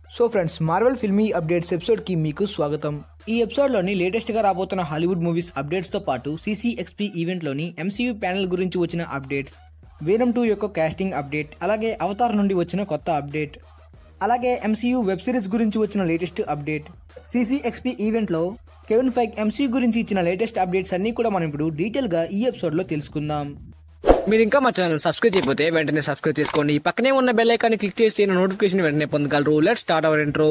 so friends Marvel filmy updates episode కి మీకు స్వాగతం ఈ ఎపిసోడ్ లోని లేటెస్ట్ గా రాబోతున్న హాలీవుడ్ మూవీస్ అప్డేట్స్ తో పాటు సిసిఎక్స్పి ఈవెంట్ లోని ఎంసీయూ ప్యానెల్ గురించి వచ్చిన అప్డేట్స్ వేనం టూ యొక్క కాస్టింగ్ అప్డేట్ అలాగే అవతార్ నుండి వచ్చిన కొత్త అప్డేట్ అలాగే ఎంసీయూ వెబ్ సిరీస్ గురించి వచ్చిన లేటెస్ట్ అప్డేట్ సిసిఎక్స్పి ఈవెంట్ లో కెవిన్ ఫైక్ ఎంసీయూ గురించి ఇచ్చిన లేటెస్ట్ అప్డేట్స్ అన్ని కూడా మనం ఇప్పుడు డీటెయిల్ గా ఈ ఎపిసోడ్ లో తెలుసుకుందాం మీరు ఇంకా మా ఛానల్ సబ్స్క్రైబ్ చేయకపోతే వెంటనే సబ్స్క్రైబ్ చేసుకోండి పక్కనే ఉన్న బెల్ ఐకాన్ని క్లిక్ చేసి నోటిఫికేషన్ వెంటనే పొందగలరు let start our intro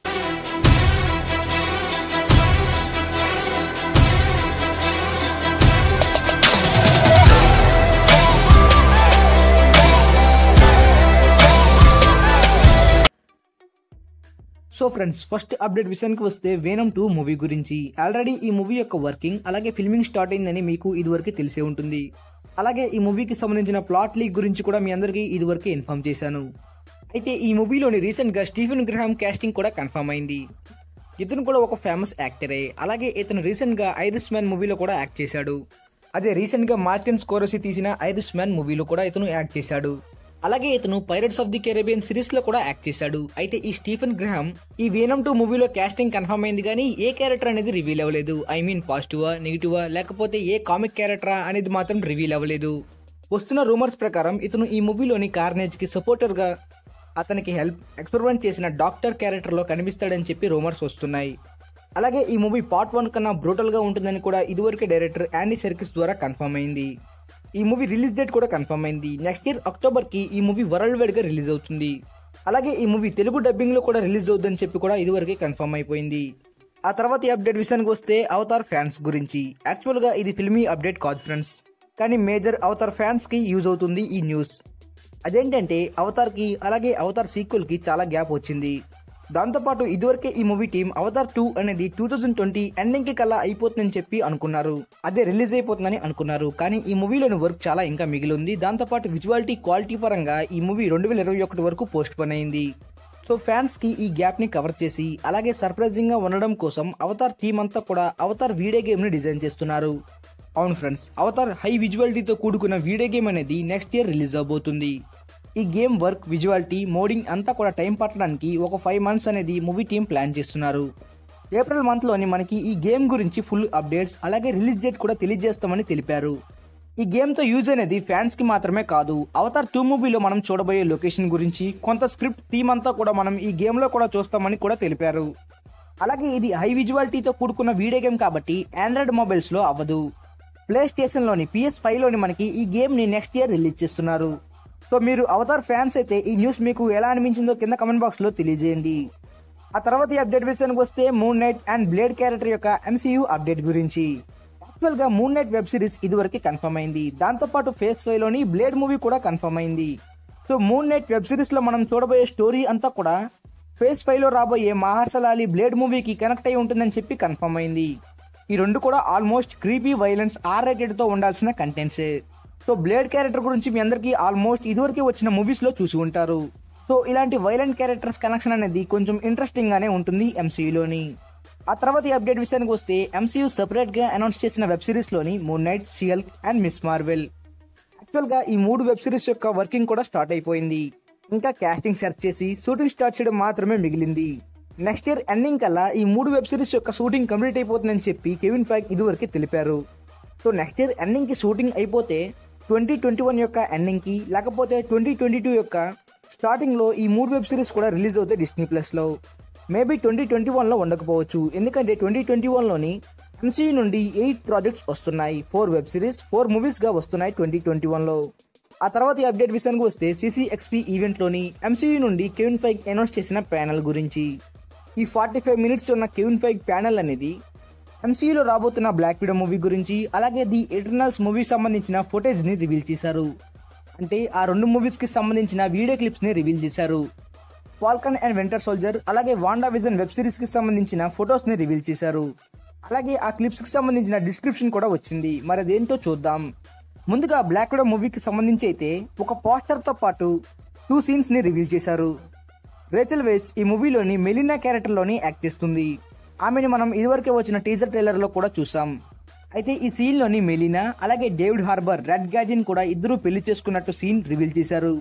so friends first update విషయానికి వస్తే వేనం టూ మూవీ గురించి ఆల్రెడీ ఈ మూవీ యొక్క వర్కింగ్ అలాగే ఫిల్మింగ్ స్టార్ట్ అయిందని మీకు ఇదివరకు తెలిసే ఉంటుంది అలాగే ఈ మూవీకి సంబంధించిన ప్లాట్ లీక్ గురించి కూడా మీ అందరికీ ఇదివరకే ఇన్ఫార్మ్ చేశాను అయితే ఈ మూవీలోని రీసెంట్ గా స్టీఫెన్ గ్రహాం కాస్టింగ్ కూడా కన్ఫర్మ్ అయింది ఇతను కూడా ఒక ఫేమస్ యాక్టరే అలాగే ఇతను రీసెంట్ గా ఐరిస్ మ్యాన్ మూవీలో కూడా యాక్ట్ చేశాడు అదే రీసెంట్ గా మార్టిన్ స్కోరసి తీసిన ఐరిస్ మ్యాన్ మూవీలో కూడా ఇతను యాక్ట్ చేశాడు అలాగే ఇతను pirates of the Caribbean series లో కూడా యాక్ట్ చేశాడు అయితే ఈ స్టీఫెన్ గ్రహాం ఈ వేనం టూ మూవీలో కాస్టింగ్ కన్ఫర్మ్ అయింది కానీ ఏ క్యారెక్టర్ అనేది రివీల్ అవ్వలేదు ఐ మీన్ పాజిటివా నెగిటివా లేకపోతే ఏ కామిక్ క్యారెక్టరా అనేది మాత్రం రివీల్ అవ్వలేదు వస్తున్న రూమర్స్ ప్రకారం ఇతను ఈ మూవీలోని కార్నేజ్ కి సపోర్టర్ గా అతనికి హెల్ప్ ఎక్స్పెరిమెంట్ చేసిన డాక్టర్ క్యారెక్టర్ లో కనిపిస్తాడని చెప్పి రూమర్స్ వస్తున్నాయి అలాగే ఈ మూవీ పార్ట్ వన్ కన్నా బ్రూటల్ గా ఉంటుందని కూడా ఇదివరకే డైరెక్టర్ యాండీ సర్కిస్ ద్వారా కన్ఫర్మ్ అయింది ఈ మూవీ రిలీజ్ డేట్ కూడా కన్ఫర్మ్ అయింది నెక్స్ట్ ఇయర్ అక్టోబర్ కి ఈ మూవీ వరల్డ్ వైడ్ గా రిలీజ్ అవుతుంది అలాగే ఈ మూవీ తెలుగు డబ్బింగ్ లో కూడా రిలీజ్ అవుతుందని చెప్పి కూడా ఇదివరకే కన్ఫర్మ్ అయిపోయింది ఆ తర్వాత ఈ అప్డేట్ విషయానికి వస్తే అవతార్ ఫ్యాన్స్ గురించి యాక్చువల్ గా ఇది ఫిల్మీ అప్డేట్ కాదు ఫ్రెండ్స్ కానీ మేజర్ అవతార్ ఫ్యాన్స్ కి యూజ్ అవుతుంది ఈ న్యూస్ అదేంటంటే అవతార్ కి అలాగే అవతార్ సీక్వెల్ కి చాలా గ్యాప్ వచ్చింది దాంతోపాటు ఇదివరకే ఈ మూవీ టీం అవతార్ టూ అనేది టూ థౌజండ్ ట్వంటీ ఎండింగ్ కి కల్లా అయిపోతుందని చెప్పి అనుకున్నారు అదే రిలీజ్ అయిపోతుందని అనుకున్నారు కానీ ఈ మూవీలోని వర్క్ చాలా ఇంకా మిగిలి ఉంది దాంతోపాటు విజువాలిటీ క్వాలిటీ పరంగా ఈ మూవీ రెండు వేల ఇరవై ఒకటి వరకు పోస్ట్ పోన్ అయింది సో ఫ్యాన్స్ కి ఈ గ్యాప్ ని కవర్ చేసి అలాగే సర్ప్రైజింగ్ గా ఉండడం కోసం అవతార్ థీమ్ అంతా కూడా అవతార్ వీడియో గేమ్ ని డిజైన్ చేస్తున్నారు అవును ఫ్రెండ్స్ అవతార్ హై విజువాలిటీతో కూడుకున్న వీడియో గేమ్ అనేది నెక్స్ట్ ఇయర్ రిలీజ్ అవబోతుంది ఈ గేమ్ వర్క్ విజువాలిటీ మోడింగ్ అంతా కూడా టైం పట్టడానికి ఒక ఫైవ్ మంత్స్ అనేది మూవీ టీం ప్లాన్ చేస్తున్నారు ఏప్రిల్ మంత్ లోని మనకి ఈ గేమ్ గురించి ఫుల్ అప్డేట్స్ అలాగే రిలీజ్ డేట్ కూడా తెలియజేస్తామని తెలిపారు ఈ గేమ్ తో యూజ్ అనేది ఫ్యాన్స్ కి మాత్రమే కాదు అవతార్ టూ మూవీలో మనం చూడబోయే లొకేషన్ గురించి కొంత స్క్రిప్ట్ థీమ్ అంతా కూడా మనం ఈ గేమ్ లో కూడా చూస్తామని కూడా తెలిపారు అలాగే ఇది హై విజువాలిటీతో కూడుకున్న వీడియో గేమ్ కాబట్టి ఆండ్రాయిడ్ మొబైల్స్ లో అవ్వదు ప్లే స్టేషన్ లోని పిఎస్ ఫైవ్ లోని మనకి ఈ గేమ్ ని నెక్స్ట్ ఇయర్ రిలీజ్ చేస్తున్నారు సో మీరు అవతార్ ఫ్యాన్స్ అయితే ఈ న్యూస్ మీకు ఎలా అనిపించిందో కింద కమెంట్ బాక్స్ లో తెలియజేయండి ఆ తర్వాత ఈ అప్డేట్ విషయానికి వస్తే Moon Knight and Blade character యొక్క ఎంసీయూ అప్డేట్ గురించి యాక్చువల్ గా మూన్ నైట్ వెబ్ సిరీస్ ఇదివరకు కన్ఫర్మ్ అయింది దాంతో పాటు ఫేస్ ఫైవ్ లోని బ్లేడ్ మూవీ కూడా కన్ఫర్మ్ అయింది so Moon Knight web series లో మనం చూడబోయే స్టోరీ అంతా కూడా ఫేస్ ఫైవ్ లో రాబోయే మహర్షలాలి బ్లేడ్ మూవీకి కనెక్ట్ అయి ఉంటుందని చెప్పి కన్ఫర్మ్ అయింది ఈ రెండు కూడా almost creepy violence R rated తో ఉండాల్సిన కంటెంట్సే సో బ్లేడ్ క్యారెక్టర్ గురించి మీ అందరికీ ఆల్మోస్ట్ ఇదివరకే వచ్చిన మూవీస్ లో చూసి ఉంటారు సో ఇలాంటి వైలెంట్ క్యారెక్టర్స్ కనెక్షన్ అనేది కొంచెం ఇంట్రెస్టింగ్ గానే ఉంటుంది ఎంసీయూలోని ఆ తర్వాత ఈ అప్డేట్ విషయానికి వస్తే ఎంసీయూ సెపరేట్ గా అనౌన్స్ చేసిన వెబ్ సిరీస్ లోని మూన్ నైట్ సియల్ అండ్ మిస్ మార్వెల్ యాక్చువల్ గా ఈ మూడు వెబ్ సిరీస్ యొక్క వర్కింగ్ కూడా స్టార్ట్ అయిపోయింది ఇంకా కాస్టింగ్ సెర్చ్ చేసి షూటింగ్ స్టార్ట్ చేయడం మాత్రమే మిగిలింది నెక్స్ట్ ఇయర్ ఎండింగ్ కల్లా ఈ మూడు వెబ్ సిరీస్ యొక్క షూటింగ్ కంప్లీట్ అయిపోతుందని చెప్పి కెవిన్ ఫైక్ ఇదివరకు తెలిపారు సో నెక్స్ట్ ఇయర్ ఎండింగ్ కి షూటింగ్ అయిపోతే ట్వంటీ ట్వంటీ వన్ యొక్క ఎండింగ్ కి లేకపోతే ట్వంటీ ట్వంటీ టూ యొక్క స్టార్టింగ్ లో ఈ మూడు వెబ్ సిరీస్ కూడా రిలీజ్ అవుతాయి డిస్నీ ప్లస్ లో మేబీ ట్వంటీ ట్వంటీ వన్ లో ఉండకపోవచ్చు ఎందుకంటే ట్వంటీ ట్వంటీ వన్ లోని ఎంసీయూ నుండి ఎయిట్ ప్రాజెక్ట్స్ వస్తున్నాయి four web series four movies గా వస్తున్నాయి ట్వంటీ ట్వంటీ వన్ లో ఆ తర్వాత ఈ అప్డేట్ విషయానికి వస్తే సిసిఎక్స్పి ఈవెంట్ లోని ఎంసీయూ నుండి కెవిన్ ఫైక్ అనౌన్స్ చేసిన ప్యానల్ గురించి ఈ ఫార్టీ ఫైవ్ మినిట్స్ ఉన్న కెవిన్ ఫైక్ ప్యానల్ అనేది ఎంసీయూలో రాబోతున్న బ్లాక్ విడో మూవీ గురించి అలాగే ది ఎటర్నల్స్ మూవీ సంబంధించిన ఫుటేజ్ ని రివీల్ చేశారు అంటే ఆ రెండు మూవీస్ కి సంబంధించిన వీడియో క్లిప్స్ ని రివీల్ చేశారు ఫాల్కన్ అండ్ వింటర్ సోల్జర్ అలాగే వాండా విజన్ వెబ్ సిరీస్ కి సంబంధించిన ఫొటోస్ ని రివీల్ చేశారు అలాగే ఆ క్లిప్స్ కి సంబంధించిన డిస్క్రిప్షన్ కూడా వచ్చింది మరి అదేంటో చూద్దాం ముందుగా బ్లాక్ విడో మూవీకి సంబంధించి అయితే ఒక పోస్టర్ తో పాటు టూ సీన్స్ ని రివీల్ చేశారు రేచల్ వేస్ ఈ మూవీలోని మెలినా క్యారెక్టర్ లోని యాక్ట్ చేస్తుంది ఆమెని మనం ఇదివరకే వచ్చిన టీజర్ ట్రైలర్ లో కూడా చూసాం అయితే ఈ సీన్ లోని మెలినా అలాగే డేవిడ్ హార్బర్ రెడ్ గార్డియన్ కూడా ఇద్దరు పెళ్లి చేసుకున్నట్టు సీన్ రివీల్ చేశారు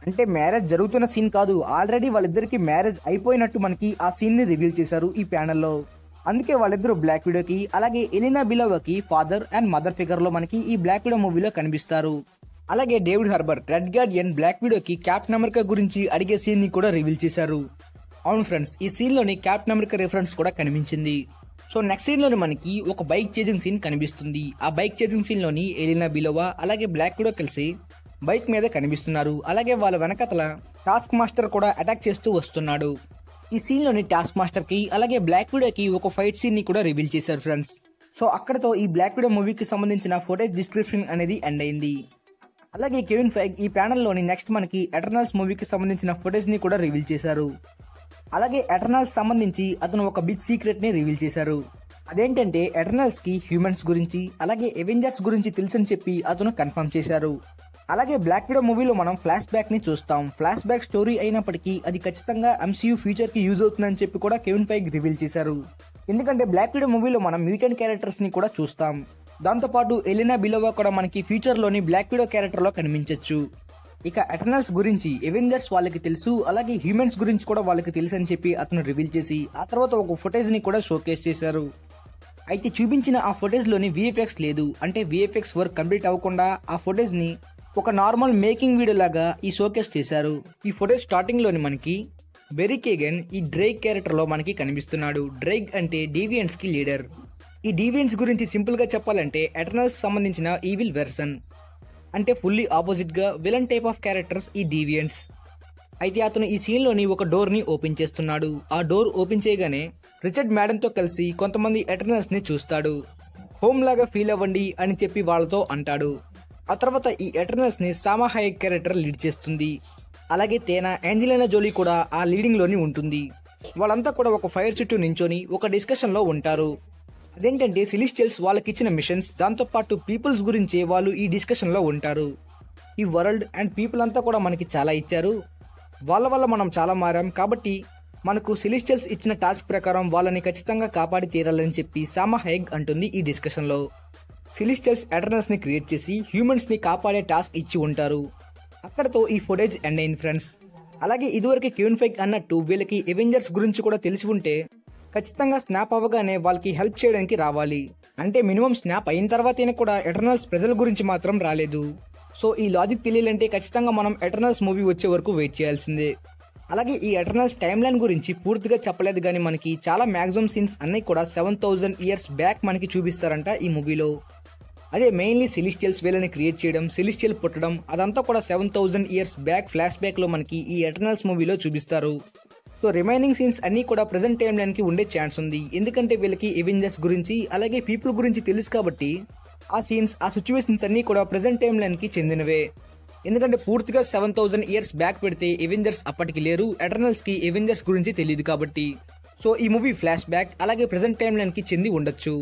అంటే మ్యారేజ్ జరుగుతున్న సీన్ కాదు ఆల్రెడీ వాళ్ళిద్దరికి మ్యారేజ్ అయిపోయినట్టు మనకి ఆ సీన్ ని రివీల్ చేశారు ఈ ప్యానెల్లో అందుకే వాళ్ళిద్దరు బ్లాక్ విడోకి అలాగే ఎలినా బిలోవాకి ఫాదర్ అండ్ మదర్ ఫిగర్ లో మనకి ఈ బ్లాక్ విడో మూవీలో కనిపిస్తారు అలాగే David Harbour Red Guardian black విడోకి క్యాప్టెన్ అమెరికా గురించి అడిగే సీన్ ని కూడా రివీల్ చేశారు అవును ఫ్రెండ్స్ ఈ సీన్ లోని క్యాప్టెన్ అమెరికా రిఫరెన్స్ కూడా కనిపించింది సో నెక్స్ట్ సీన్ లోని మనకి ఒక బైక్ చేజింగ్ సీన్ కనిపిస్తుంది ఆ బైక్ చేజింగ్ సీన్ లోని ఎలినా బిలోవా అలాగే బ్లాక్ విడో కలిసి బైక్ మీద కనిపిస్తున్నారు అలాగే వాళ్ళ వెనకతల టాస్క్ మాస్టర్ కూడా అటాక్ చేస్తూ వస్తున్నాడు ఈ సీన్ లోని టాస్క్ మాస్టర్ కి అలాగే బ్లాక్ విడోకి ఒక ఫైట్ సీన్ ని కూడా రివీల్ చేశారు ఫ్రెండ్స్ సో అక్కడతో ఈ బ్లాక్ విడో మూవీకి సంబంధించిన ఫోటేజ్ డిస్క్రిప్షన్ అనేది ఎండ్ అయింది అలాగే కెవిన్ ఫైగ్ ఈ ప్యానెల్లోని నెక్స్ట్ మనకి ఎటర్నల్స్ మూవీకి సంబంధించిన ఫుటేజ్ ని కూడా రివీల్ చేశారు అలాగే ఎటర్నల్స్ సంబంధించి అతను ఒక బిగ్ సీక్రెట్ ని రివీల్ చేశారు అదేంటంటే ఎటర్నల్స్ కి హ్యూమన్స్ గురించి అలాగే ఎవెంజర్స్ గురించి తెలుసని చెప్పి అతను కన్ఫర్మ్ చేశారు అలాగే బ్లాక్ విడో మూవీలో మనం ఫ్లాష్ బ్యాక్ ని చూస్తాం ఫ్లాష్ బ్యాక్ స్టోరీ అయినప్పటికీ అది ఖచ్చితంగా ఎంసీయూ ఫ్యూచర్ కి యూజ్ అవుతుందని చెప్పి కూడా కెవిన్ ఫైగ్ రివీల్ చేశారు ఎందుకంటే బ్లాక్ విడో మూవీలో మనం మ్యూటెంట్ క్యారెక్టర్స్ ని కూడా చూస్తాం దాంతోపాటు ఎలినా బిలోవా కూడా మనకి ఫ్యూచర్ లోని బ్లాక్ విడో క్యారెక్టర్ లో కనిపించవచ్చు ఇక ఎటర్నల్స్ గురించి ఎవెంజర్స్ వాళ్ళకి తెలుసు అలాగే హ్యూమన్స్ గురించి కూడా వాళ్ళకి తెలుసు అని చెప్పి అతను రివీల్ చేసి ఆ తర్వాత ఒక ఫుటేజ్ ని కూడా షోకేస్ చేశారు అయితే చూపించిన ఆ ఫుటేజ్ లోని విఎఫ్ఎక్స్ లేదు అంటే విఎఫ్ఎక్స్ వర్క్ కంప్లీట్ అవ్వకుండా ఆ ఫుటేజ్ ని ఒక నార్మల్ మేకింగ్ వీడియో లాగా ఈ షోకేస్ చేశారు ఈ ఫుటేజ్ స్టార్టింగ్ లోని మనకి బెరీ కేగన్ ఈ డ్రైగ్ క్యారెక్టర్ లో మనకి కనిపిస్తున్నాడు డ్రైగ్ అంటే డీవియన్స్ కి లీడర్ ఈ డీవియన్స్ గురించి సింపుల్ గా చెప్పాలంటే ఎటర్నల్స్ సంబంధించిన ఈవిల్ వెర్షన్ అంటే ఫుల్లీ ఆపోజిట్ గా విలన్ టైప్ ఆఫ్ క్యారెక్టర్స్ ఈ డీవియన్స్ అయితే అతను ఈ సీన్ లోని ఒక డోర్ ని ఓపెన్ చేస్తున్నాడు ఆ డోర్ ఓపెన్ చేయగానే రిచర్డ్ మేడమ్ తో కలిసి కొంతమంది ఎటర్నల్స్ ని చూస్తాడు హోమ్ లాగా ఫీల్ అవ్వండి అని చెప్పి వాళ్ళతో అంటాడు ఆ తర్వాత ఈ ఎటర్నల్స్ ని సామా హైక్ క్యారెక్టర్ లీడ్ చేస్తుంది అలాగే తేనా ఏంజలినా జోలీ కూడా ఆ లీడింగ్ లోని ఉంటుంది వాళ్ళంతా కూడా ఒక ఫైర్ చుట్టూ నించొని ఒక డిస్కషన్ లో ఉంటారు అదేంటంటే సిలిస్టియల్స్ వాళ్ళకి ఇచ్చిన మిషన్స్ దాంతో పాటు పీపుల్స్ గురించి వాళ్ళు ఈ డిస్కషన్ లో ఉంటారు ఈ వరల్డ్ అండ్ పీపుల్ అంతా కూడా మనకి చాలా ఇచ్చారు వాళ్ళ వల్ల మనం చాలా మారాం కాబట్టి మనకు సిలిస్టియల్స్ ఇచ్చిన టాస్క్ ప్రకారం వాళ్ళని ఖచ్చితంగా కాపాడి తీరాలని చెప్పి సామా హైగ్ అంటుంది ఈ డిస్కషన్ లో సిలిస్టియల్స్ ఎటర్నల్స్ ని క్రియేట్ చేసి హ్యూమన్స్ ని కాపాడే టాస్క్ ఇచ్చి ఉంటారు అక్కడతో ఈ ఫుటేజ్ ఎండ్ అయింది ఫ్రెండ్స్ అలాగే ఇదివరకు క్యూన్ ఫైక్ అన్నట్టు వీళ్ళకి ఎవెంజర్స్ గురించి కూడా తెలిసి ఉంటే ఖచ్చితంగా స్నాప్ అవ్వగానే వాళ్ళకి హెల్ప్ చేయడానికి రావాలి అంటే మినిమం స్నాప్ అయిన తర్వాతైనా కూడా ఎటర్నల్స్ ప్రజల గురించి మాత్రం రాలేదు సో ఈ లాజిక్ తెలియాలంటే ఖచ్చితంగా మనం ఎటర్నల్స్ మూవీ వచ్చే వరకు వెయిట్ చేయాల్సిందే అలాగే ఈ ఎటర్నల్స్ టైమ్ లైన్ గురించి పూర్తిగా చెప్పలేదు కానీ మనకి చాలా మ్యాక్సిమం సీన్స్ అన్ని కూడా సెవెన్ థౌసండ్ ఇయర్స్ బ్యాక్ మనకి చూపిస్తారంట ఈ మూవీలో అదే మెయిన్లీ సెలిస్టియల్స్ వీళ్ళని క్రియేట్ చేయడం సెలిస్టియల్ పుట్టడం అదంతా కూడా seven thousand years back flashback లో మనకి ఈ ఎటర్నల్స్ మూవీలో చూపిస్తారు సో రిమైనింగ్ సీన్స్ అన్ని కూడా ప్రెసెంట్ టైం లైన్ కి ఉండే ఛాన్స్ ఉంది ఎందుకంటే వీళ్ళకి ఎవెంజర్స్ గురించి అలాగే పీపుల్ గురించి తెలుసు కాబట్టి ఆ సీన్స్ ఆ సిచ్యువేషన్స్ అన్ని కూడా ప్రెసెంట్ టైం లైన్ కి చెందినవే ఎందుకంటే పూర్తిగా సెవెన్ థౌసండ్ ఇయర్స్ బ్యాక్ పెడితే ఎవెంజర్స్ అప్పటికి లేరు ఎటర్నల్స్ కి ఎవెంజర్స్ గురించి తెలియదు కాబట్టి సో ఈ మూవీ ఫ్లాష్ బ్యాక్ అలాగే ప్రెసెంట్ టైం లైన్ కి చెంది ఉండొచ్చు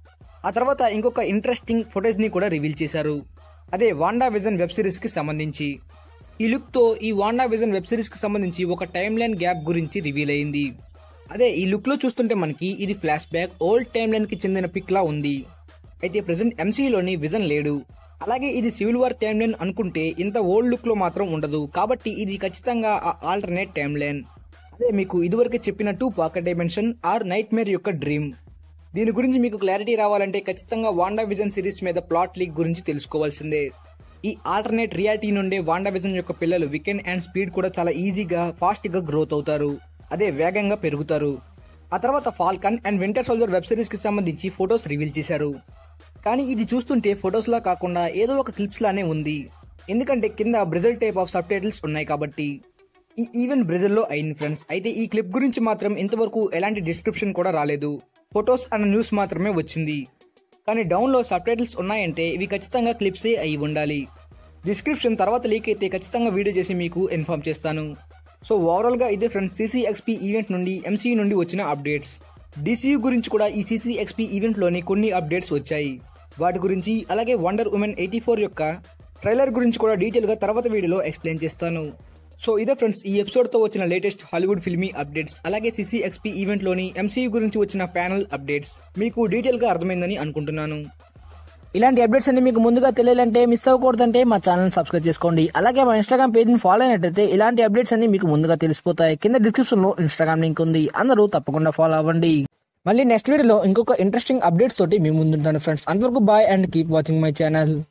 ఆ తర్వాత ఇంకొక ఇంట్రెస్టింగ్ ఫుటేజ్ ని కూడా రివీల్ చేశారు అదే వాండా విజన్ వెబ్ సిరీస్ కి సంబంధించి ఈ లుక్ తో ఈ వాండా విజన్ వెబ్ సిరీస్ కి సంబంధించి ఒక టైమ్ లైన్ గ్యాప్ గురించి రివీల్ అయింది అదే ఈ లుక్ లో చూస్తుంటే మనకి ఇది flashback old timeline కి చెందిన పిక్ లా ఉంది అయితే ప్రెసెంట్ ఎంసీలోని విజన్ లేడు అలాగే ఇది సివిల్ వార్ టైమ్ లైన్ అనుకుంటే ఇంత ఓల్డ్ లుక్ లో మాత్రం ఉండదు కాబట్టి ఇది ఖచ్చితంగా ఆ ఆల్టర్నేట్ టైమ్ లైన్ అదే మీకు ఇదివరకు చెప్పినట్టు pocket dimension or nightmare యొక్క డ్రీమ్ దీని గురించి మీకు క్లారిటీ రావాలంటే ఖచ్చితంగా వాండా విజన్ సిరీస్ మీద ప్లాట్ లీక్ గురించి తెలుసుకోవాల్సిందే ఈ ఆల్టర్నేట్ రియాలిటీ నుండే వాండా విజన్ యొక్క పిల్లలు వికెన్ అండ్ స్పీడ్ కూడా చాలా ఈజీగా ఫాస్ట్ గా గ్రోత్ అవుతారు అదే వేగంగా పెరుగుతారు ఆ తర్వాత Falcon and Winter Soldier web series కి సంబంధించి ఫొటోస్ రివీల్ చేశారు కానీ ఇది చూస్తుంటే ఫొటోస్ లా కాకుండా ఏదో ఒక క్లిప్స్ లానే ఉంది ఎందుకంటే కింద Brazil type of subtitles ఉన్నాయి కాబట్టి ఈ ఈవెంట్ బ్రెజిల్లో అయింది ఫ్రెండ్స్ అయితే ఈ క్లిప్ గురించి మాత్రం ఇంతవరకు ఎలాంటి డిస్క్రిప్షన్ కూడా రాలేదు ఫొటోస్ అన్న న్యూస్ మాత్రమే వచ్చింది కానీ డౌన్లో సబ్ టైటిల్స్ ఉన్నాయంటే ఇవి ఖచ్చితంగా క్లిప్సే అయి ఉండాలి డిస్క్రిప్షన్ తర్వాత లీక్ అయితే ఖచ్చితంగా వీడియో చేసి మీకు ఇన్ఫార్మ్ చేస్తాను సో ఓవరాల్గా ఇదే ఫ్రెండ్స్ సిసిఎక్స్పీ ఈవెంట్ నుండి ఎంసీయూ నుండి వచ్చిన అప్డేట్స్ డిసియూ గురించి కూడా ఈ సిసిఎక్స్పీ ఈవెంట్లోని కొన్ని అప్డేట్స్ వచ్చాయి వాటి గురించి అలాగే వండర్ ఉమెన్ ఎయిటీ ఫోర్ యొక్క ట్రైలర్ గురించి కూడా డీటెయిల్గా తర్వాత వీడియోలో ఎక్స్ప్లెయిన్ చేస్తాను సో ఇదే ఫ్రెండ్స్ ఈ ఎపిసోడ్తో వచ్చిన లేటెస్ట్ హాలీవుడ్ ఫిల్మీ అప్డేట్స్ అలాగే సిసిఎక్స్పీ ఈవెంట్లోని ఎంసీయూ గురించి వచ్చిన ప్యానల్ అప్డేట్స్ మీకు డీటెయిల్గా అర్థమైందని అనుకుంటున్నాను ఇలాంటి అప్డేట్స్ అన్ని మీకు ముందుగా తెలియాలంటే మిస్ అవ్వకూడదంటే మా ఛానల్ సబ్స్క్రైబ్ చేసుకోండి అలాగే మా ఇన్స్టాగ్రామ్ పేజ్ ని ఫాలో అయినట్టయితే ఇలాంటి అప్డేట్స్ అన్ని మీకు ముందుగా తెలిసిపోతాయి కింద డిస్క్రిప్షన్ లో ఇన్స్టాగ్రామ్ లింక్ ఉంది అందరూ తప్పకుండా ఫాలో అవ్వండి మళ్ళీ నెక్స్ట్ వీడియోలో ఇంకొక ఇంట్రెస్టింగ్ అప్డేట్స్ తోటి మీ ముందుంటాను ఫ్రెండ్స్ అంతవరకు bye and keep watching my channel